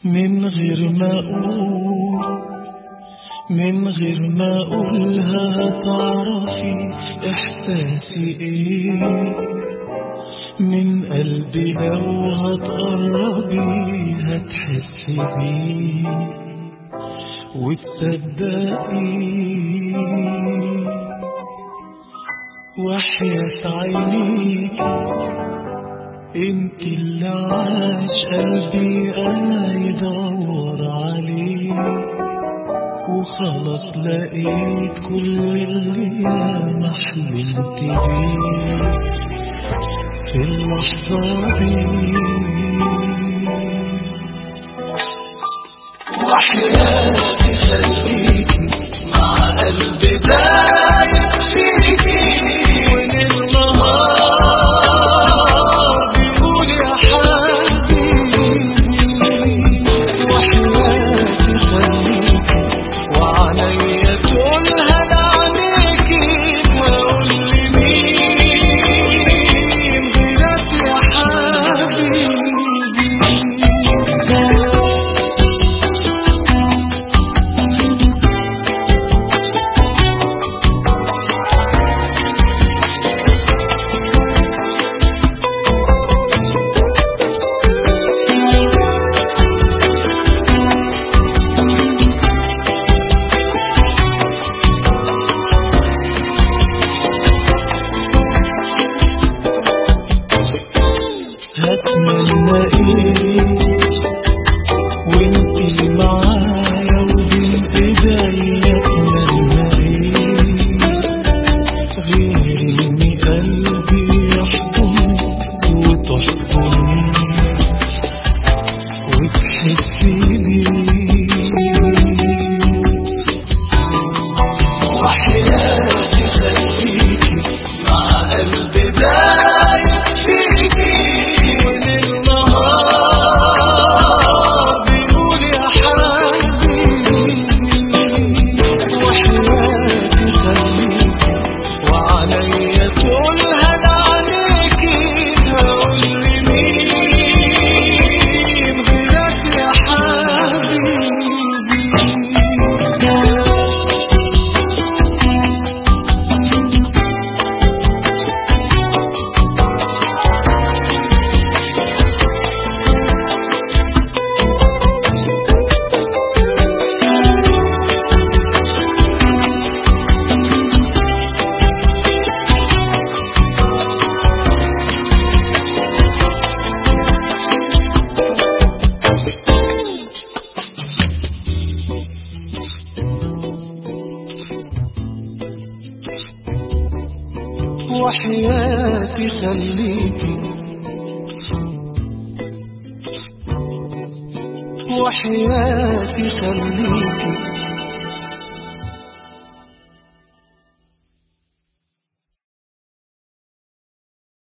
من غير ما اقول من غير ما اقولها تعرفي احساسي ايه من قلبي لو هتقربي هتحسي بيه وتصدقي وحياة عينيك انت اللي عاش قلبي انا يدور عليه وخلاص لقيت كل اللي انا حلمت بيه في اللحظة دي وحياتي خليكي مع قلبي دايب فيكي وليل نهار بيقول يا حبيبي وحياتي خليكي وعليا تقولها لعينيكي واقول لمين غيرك يا حبيبي هتمنى ايه وانتي معايا وبين ايديا اتمنى ايه غير اني قلبي يحضنك وتحضني وتحسي بيه وحياتي خليكي مع قلبي دايب فيكي وليل نهار بيقول يا حبيبي وحياتي خليكي وعليا تقولها لعينيكي هقول لمين غيرك يا حبيبي وحياتي خليكي وحياتي خليكي